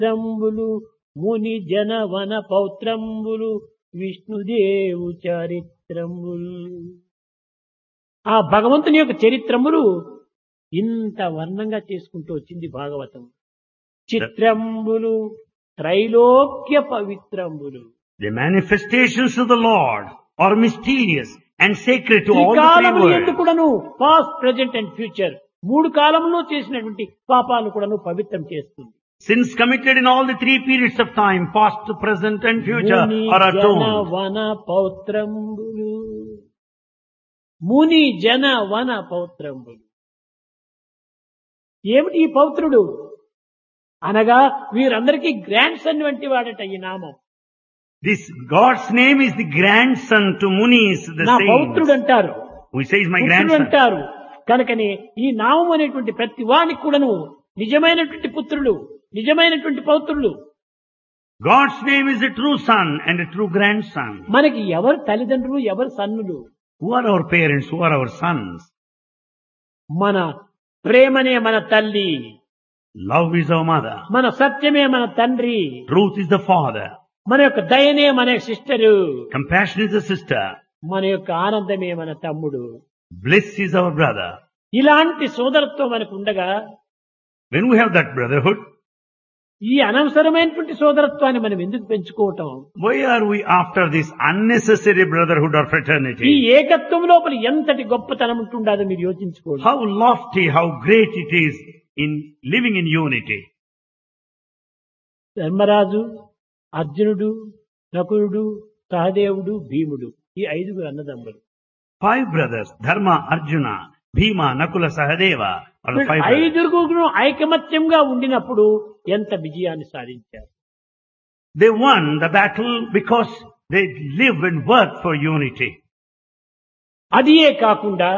చరిత్రంబులు ముని జన వన పౌత్రంబులు విష్ణుదేవు చరిత్రములు ఆ భగవంతుని యొక్క చరిత్రములు ఇంత వర్ణంగా చేసుకుంటూ వచ్చింది Bhagavatam చిత్రంబులు త్రైలోక్య పవిత్రంబులు The manifestations of the Lord are mysterious and sacred to ఈ all the three కాలములు worlds. ఎందుకు కూడాను పాస్ట్ ప్రెజెంట్ అండ్ ఫ్యూచర్ మూడు కాలంలో చేసినటువంటి పాపాలు కూడాను పవిత్రం చేస్తుంది Sins committed in all the three periods of time, past, present and future, ముని are జన atoned. వన పౌత్రంబులు ముని జన వన పౌత్రంబులు ఏమిటి ఈ పౌత్రుడు అనగా వీరందరికీ గ్రాండ్ సన్ వంటి వాడట ఈ నామం This God's name is the grandson to Munis, the నా పౌత్రుడు saints. అంటారు Who says my పుత్రుడు grandson? అంటారు కనుకనే ఈ నామం అనేటువంటి ప్రతి వానికి కూడాను నిజమైనటువంటి పుత్రులు నిజమైనటువంటి పౌత్రులు God's name is a true son and a true grandson. మనకి ఎవరు తల్లిదండ్రులు ఎవరు సన్నులు Who are our parents? Who are our sons? మన ప్రేమనే మన తల్లి Love is our mother. మన సత్యమే మన తండ్రి Truth is the father. మన యొక్క దయనే మన sister Compassion is the sister. మన యొక్క ఆనందమే మన తమ్ముడు Bliss is our brother. ఇలాంటి సోదరత్వం మనకు ఉండగా When we have that brotherhood, ఈ అనవసరమైనటువంటి సోదరత్వాన్ని మనం ఎందుకు పెంచుకోవటం why are we after this unnecessary brotherhood or ఈ fraternity? ఏకత్వం లోపల ఎంతటి గొప్పతనం ఉంటుండదో మీరు యోచించుకోండి How lofty, how great it is in living in unity. Dharmaraju అర్జునుడు నకులుడు సహదేవుడు భీముడు ఈ ఐదుగురు అన్నదమ్ములు Five brothers, Dharma, Arjuna, Bhima, Nakula, Sahadeva are the five brothers. ఐదుగురు ఐకమత్యంగా ఉండినప్పుడు ఎంత విజయాన్ని సాధించారు They won the battle because they live and work for unity. అదియే కాకుండా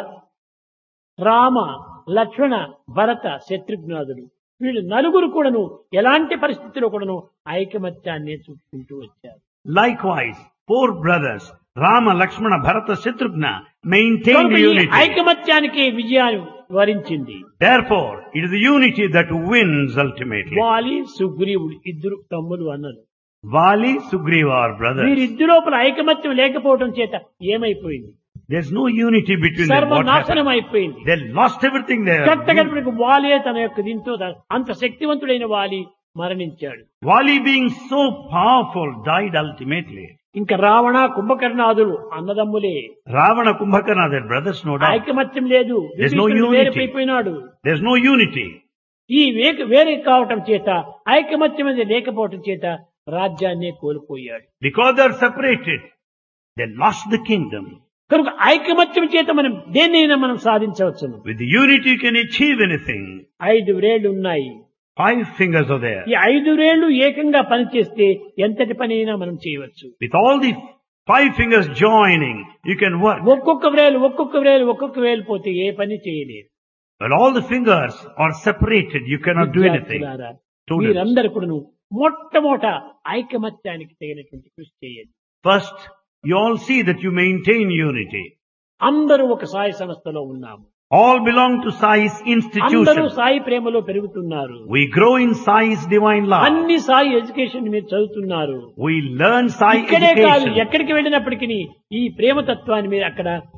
రామ లక్ష్మణ భరత శత్రుఘ్నాదులు వీళ్ళు నలుగురు కూడాను ఎలాంటి పరిస్థితిలో కూడాను ఐకమత్యాన్ని చూపుకుంటూ వచ్చారు Likewise, four brothers, Rama, Lakshmana, Bharata, Shatrughna, maintained కనుక ఈ unity. ఐకమత్యానికి విజయాన్ని వరించింది Therefore, it is the unity that wins ultimately. వాలి సుగ్రీవుడు ఇద్దరు తమ్ములు అన్నలు Vali, Sugriva are brothers. వీరిద్దరు లోపల ఐకమత్యం లేకపోవడం చేత ఏమైపోయింది There's no unity between them. What సర్వనాశనం happened? అయిపోయింది They lost everything there. కట్టగడపడికి వాలే తన యొక్క దీంతో దా- అంత శక్తివంతుడైన వాలి మరణించాడు Vali being so powerful died ultimately. ఇంకా Ravana కుంభకర్ణాదులు అన్నదమ్ములే Ravana, Kumbhakarna, their brothers no doubt. ఐకమత్యం లేదు There's no విభీషణుడు unity. వేరైపోయినాడు There's no unity. ఈ వేక- వేరే కావటం చేత ఐకమత్యం అనేది లేకపోవటం చేత రాజ్యాన్నే కోల్పోయాడు Because they're separated, they lost the kingdom. కనుక ఐకమత్యం చేత మనం దేన్నైనా మనం సాధించవచ్చును With the unity you can achieve anything. ఐదు వేళ్లు ఉన్నాయి Five fingers are there. ఈ ఐదు వేళ్లు ఏకంగా పనిచేస్తే ఎంతటి పని అయినా మనం చేయవచ్చు With all the five fingers joining, you can work. ఒక్కొక్క వేలు ఒక్కొక్క వేలు ఒక్కొక్క వేలు పోతే ఏ పని చేయలేరు But all the fingers are separated, you cannot do anything. విద్యార్థులారా, Students. మీరందరూ కూడాను మొట్టమొదట ఐకమత్యానికి తగినటువంటి కృషి చేయండి First, you all see that you maintain unity. అందరూ ఒక సాయి సంస్థలో ఉన్నాము All belong to Sai's అందరూ institution. సాయి ప్రేమలో పెరుగుతున్నారు We grow in Sai's divine love. అన్ని సాయి ఎడ్యుకేషన్ మీరు చదువుతున్నారు We learn Sai ఇక్కడే కాదు education. ఎక్కడికి వెళ్ళినప్పటికీ ఈ ప్రేమ తత్వాన్ని మీరు అక్కడ